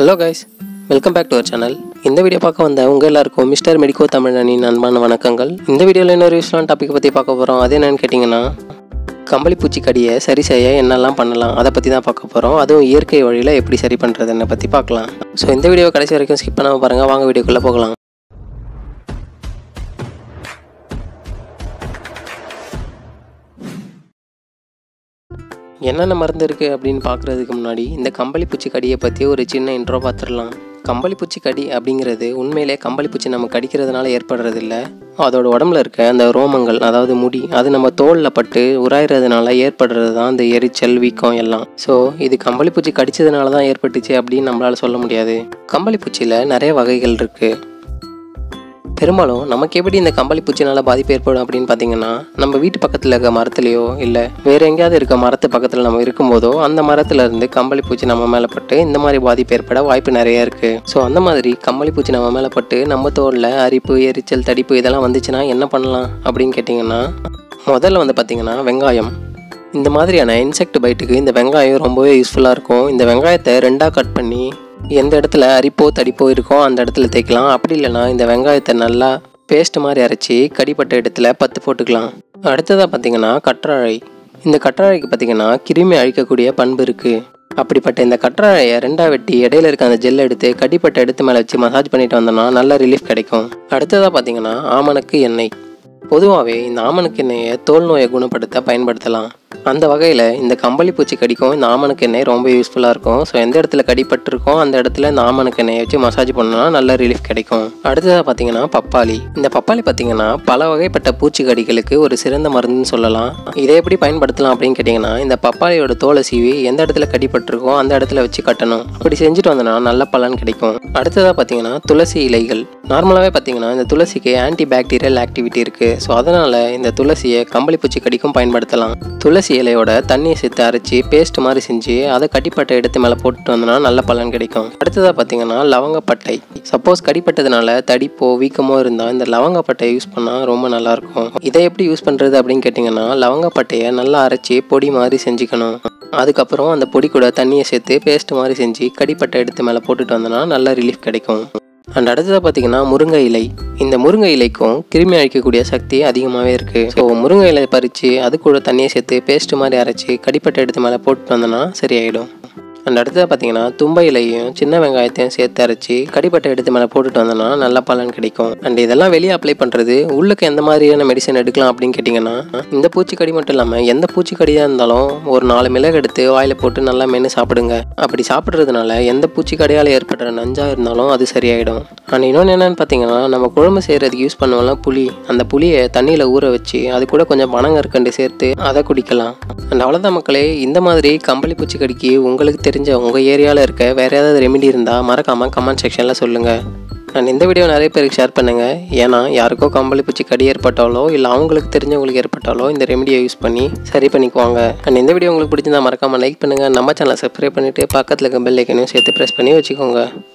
hello guys welcome back to our channel இந்த video பார்க்க வந்த உங்கள் எல்லாருக்கும் மிஸ்டர் மெடிக்கோ தமிழனின் அன்பான வணக்கங்கள் இந்த வீடியோவில் இன்னொரு யூஸ்ஃபுல்லான டாபிக் பற்றி பார்க்க போகிறோம் அது என்னன்னு கேட்டிங்கன்னா கம்பளி பூச்சி கடியை சரி செய்ய என்னெல்லாம் பண்ணலாம் அதை பற்றி தான் பார்க்க போகிறோம் அதுவும் இயற்கை வழியில் எப்படி சரி பண்ணுறதுன்னு பற்றி பார்க்கலாம் ஸோ இந்த வீடியோ கடைசி வரைக்கும் ஸ்கிப் பண்ணாமல் பாருங்கள் வாங்க வீடியோக்குள்ளே போகலாம் என்னென்ன மருந்து இருக்குது அப்படின்னு பார்க்குறதுக்கு முன்னாடி இந்த கம்பளி பூச்சி கடியை பற்றி ஒரு சின்ன இன்ட்ரோ பார்த்துடலாம் கம்பளி பூச்சி கடி அப்படிங்கிறது உண்மையிலே கம்பளி பூச்சி நம்ம கடிக்கிறதுனால ஏற்படுறது இல்ல அதோட உடம்புல இருக்க அந்த ரோமங்கள் அதாவது முடி அது நம்ம தோலில் பட்டு உராயிறதுனால ஏற்படுறது தான் இந்த எரிச்சல் வீக்கம் எல்லாம் ஸோ இது கம்பளி பூச்சி கடிச்சதுனால தான் ஏற்பட்டுச்சு அப்படின்னு நம்மளால சொல்ல முடியாது கம்பளி பூச்சியில் நிறைய வகைகள் இருக்குது பெரும்பாலும் நமக்கு எப்படி இந்த கம்பளி பூச்சினால பாதிப்பு ஏற்படும் அப்படின்னு பார்த்தீங்கன்னா நம்ம வீட்டு பக்கத்தில் இருக்க மரத்துலையோ இல்லை வேற எங்கேயாவது இருக்க மரத்து பக்கத்தில் நம்ம இருக்கும்போதோ அந்த மரத்துல இருந்து கம்பளி பூச்சி நம்ம மேலே பட்டு இந்த மாதிரி பாதிப்பு ஏற்பட வாய்ப்பு நிறைய இருக்கு ஸோ அந்த மாதிரி கம்பளி பூச்சி நம்ம மேலே பட்டு நம்ம தோலில் அரிப்பு எரிச்சல் தடிப்பு இதெல்லாம் வந்துச்சுன்னா என்ன பண்ணலாம் அப்படின்னு கேட்டிங்கன்னா முதல்ல வந்து பார்த்தீங்கன்னா வெங்காயம் இந்த மாதிரியான இன்செக்ட் பைட்டுக்கு இந்த வெங்காயம் ரொம்பவே யூஸ்ஃபுல்லாக இருக்கும் இந்த வெங்காயத்தை ரெண்டாக கட் பண்ணி எந்த இடத்துல அரிப்போ தடிப்போ இருக்கோ அந்த இடத்துல தேய்க்கலாம் அப்படி இல்லைன்னா இந்த வெங்காயத்தை நல்லா பேஸ்ட் மாதிரி அரைச்சி கடிப்பட்ட இடத்துல பத்து போட்டுக்கலாம் அடுத்ததாக பார்த்தீங்கன்னா கற்றாழை இந்த கற்றாழைக்கு பார்த்தீங்கன்னா கிருமி அழிக்கக்கூடிய பண்பு இருக்குது அப்படிப்பட்ட இந்த கற்றாழையை ரெண்டா வெட்டி இடையில இருக்க அந்த ஜெல் எடுத்து கடிப்பட்ட இடத்து மேலே வச்சு மசாஜ் பண்ணிட்டு வந்தோம்னா நல்ல ரிலீஃப் கிடைக்கும் அடுத்ததாக பார்த்தீங்கன்னா ஆமணக்கு எண்ணெய் பொதுவாகவே இந்த ஆமணக்கு எண்ணெயை தோல் நோயை குணப்படுத்த பயன்படுத்தலாம் அந்த வகையில் இந்த கம்பளி பூச்சி கடிக்கும் இந்த ஆமணக்கு எண்ணெய் ரொம்ப யூஸ்ஃபுல்லாக இருக்கும் ஸோ எந்த இடத்துல கடிப்பட்டிருக்கோ அந்த இடத்துல இந்த ஆமணக்கு எண்ணெயை வச்சு மசாஜ் பண்ணோம்னா நல்ல ரிலீஃப் கிடைக்கும் அடுத்ததாக பார்த்தீங்கன்னா பப்பாளி இந்த பப்பாளி பார்த்தீங்கன்னா பல வகைப்பட்ட பூச்சி கடிகளுக்கு ஒரு சிறந்த மருந்துன்னு சொல்லலாம் இதை எப்படி பயன்படுத்தலாம் அப்படின்னு கேட்டிங்கன்னா இந்த பப்பாளியோட தோலை சீவி எந்த இடத்துல கடிப்பட்டிருக்கோ அந்த இடத்துல வச்சு கட்டணும் அப்படி செஞ்சுட்டு வந்தோம்னா நல்ல பலன் கிடைக்கும் அடுத்ததாக பார்த்தீங்கன்னா துளசி இலைகள் நார்மலாகவே பார்த்தீங்கன்னா இந்த துளசிக்கு ஆன்டி பாக்டீரியல் ஆக்டிவிட்டி இருக்குது ஸோ அதனால் இந்த துளசியை கம்பளி பூச்சி கடிக்கும் பயன்படுத்தலாம் துளசி இலையோட தண்ணியை சேர்த்து அரைச்சி பேஸ்ட் மாதிரி செஞ்சு அதை கடிப்பட்ட எடுத்து மேலே போட்டுட்டு வந்தோம்னா நல்ல பலன் கிடைக்கும் அடுத்ததாக பார்த்தீங்கன்னா லவங்கப்பட்டை சப்போஸ் கடிப்பட்டதுனால தடிப்போ வீக்கமோ இருந்தால் இந்த லவங்கப்பட்டையை யூஸ் பண்ணால் ரொம்ப நல்லாயிருக்கும் இதை எப்படி யூஸ் பண்ணுறது அப்படின்னு கேட்டிங்கன்னா லவங்கப்பட்டையை நல்லா அரைச்சி பொடி மாதிரி செஞ்சுக்கணும் அதுக்கப்புறம் அந்த பொடி கூட தண்ணியை சேர்த்து பேஸ்ட் மாதிரி செஞ்சு கடிப்பட்டை எடுத்து மேலே போட்டுட்டு வந்தோம்னா நல்ல ரிலீஃப் கிடைக்கும் அண்ட் அடுத்ததாக பார்த்தீங்கன்னா முருங்கை இலை இந்த முருங்கை இலைக்கும் கிருமி அழிக்கக்கூடிய சக்தி அதிகமாகவே இருக்குது ஸோ முருங்கை இலை பறித்து அது கூட தண்ணியை சேர்த்து பேஸ்ட் மாதிரி அரைச்சி கடிப்பட்டை எடுத்து மேலே போட்டு வந்தோன்னா சரியாயிடும் அண்ட் அடுத்ததாக பார்த்தீங்கன்னா தும்பை இலையும் சின்ன வெங்காயத்தையும் சேர்த்து அரைச்சி கடிப்பட்டை எடுத்து மேலே போட்டுட்டு வந்தோம்னா நல்ல பலன் கிடைக்கும் அண்ட் இதெல்லாம் வெளியே அப்ளை பண்ணுறது உள்ளுக்கு எந்த மாதிரியான மெடிசன் எடுக்கலாம் அப்படின்னு கேட்டிங்கன்னா இந்த பூச்சிக்கடி மட்டும் இல்லாமல் எந்த பூச்சிக்கடியாக இருந்தாலும் ஒரு நாலு மிளகு எடுத்து வாயில் போட்டு நல்லா மென்று சாப்பிடுங்க அப்படி சாப்பிட்றதுனால எந்த பூச்சிக்கடியால் ஏற்படுற நஞ்சாக இருந்தாலும் அது சரியாயிடும் அண்ட் இன்னொன்று என்னென்னு பார்த்தீங்கன்னா நம்ம குழம்பு செய்கிறதுக்கு யூஸ் பண்ணுவோம்ல புளி அந்த புளியை தண்ணியில் ஊற வச்சு அது கூட கொஞ்சம் பனங்கற்கண்டு சேர்த்து அதை குடிக்கலாம் அண்ட் அவ்வளோதான் மக்களே இந்த மாதிரி கம்பளி பூச்சி கடிக்கு உங்களுக்கு தெரிஞ்ச உங்கள் ஏரியாவில் இருக்க வேறு ஏதாவது ரெமெடி இருந்தால் மறக்காமல் கமெண்ட் செக்ஷனில் சொல்லுங்கள் அண்ட் இந்த வீடியோ நிறைய பேருக்கு ஷேர் பண்ணுங்கள் ஏன்னா யாருக்கோ கம்பளி பூச்சி கடி ஏற்பட்டாலோ இல்லை அவங்களுக்கு தெரிஞ்சவங்களுக்கு ஏற்பட்டாலோ இந்த ரெமெடியை யூஸ் பண்ணி சரி பண்ணிக்குவாங்க அண்ட் இந்த வீடியோ உங்களுக்கு பிடிச்சிருந்தா மறக்காமல் லைக் பண்ணுங்கள் நம்ம சேனலை சப்ஸ்கிரைப் பண்ணிவிட்டு பக்கத்தில் இருக்க பெல் ஐக்கனையும் சேர்த்து ப்ரெஸ் பண்ணி வச்சுக்கோங்க